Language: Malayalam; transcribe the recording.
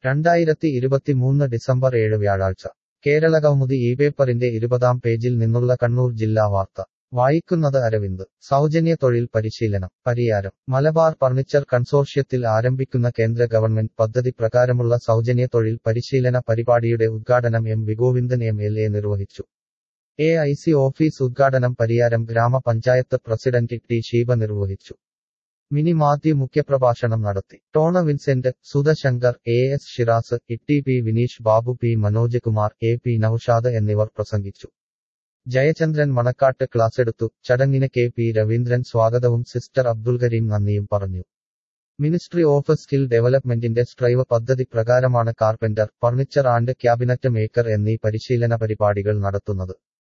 രണ്ടായിരത്തി ഇരുപത്തിമൂന്ന് ഡിസംബർ ഏഴ് വ്യാഴാഴ്ച കേരളകൗമുദി ഈ പേപ്പറിന്റെ ഇരുപതാം പേജിൽ നിന്നുള്ള കണ്ണൂർ ജില്ലാ വാർത്ത വായിക്കുന്നത് അരവിന്ദ് സൗജന്യ തൊഴിൽ പരിശീലനം പരിയാരം മലബാർ ഫർണിച്ചർ കൺസോർഷ്യത്തിൽ ആരംഭിക്കുന്ന കേന്ദ്ര ഗവൺമെന്റ് പദ്ധതി പ്രകാരമുള്ള സൗജന്യ തൊഴിൽ പരിശീലന പരിപാടിയുടെ ഉദ്ഘാടനം M V Govindan M L A നിർവഹിച്ചു എ ഐ സി ഓഫീസ് ഉദ്ഘാടനം പരിയാരം ഗ്രാമപഞ്ചായത്ത് പ്രസിഡന്റ് ടി ഷീബ നിർവഹിച്ചു മിനി മാത്യു മുഖ്യപ്രഭാഷണം നടത്തി Tona Vincent Sudhashankar A S Shiraz Itty P Vineesh Babu P Manoj Kumar A P Noushad എന്നിവർ പ്രസംഗിച്ചു ജയചന്ദ്രൻ മണക്കാട്ട് ക്ലാസെടുത്തു ചടങ്ങിന് കെ പി രവീന്ദ്രൻ സ്വാഗതവും സിസ്റ്റർ അബ്ദുൽ കരീം നന്ദിയും പറഞ്ഞു മിനിസ്ട്രി ഓഫ് സ്കിൽ ഡെവലപ്മെന്റിന്റെ സ്ട്രൈവ് പദ്ധതി പ്രകാരമാണ് carpenter furniture and cabinet maker എന്നീ പരിശീലന പരിപാടികൾ നടത്തുന്നത്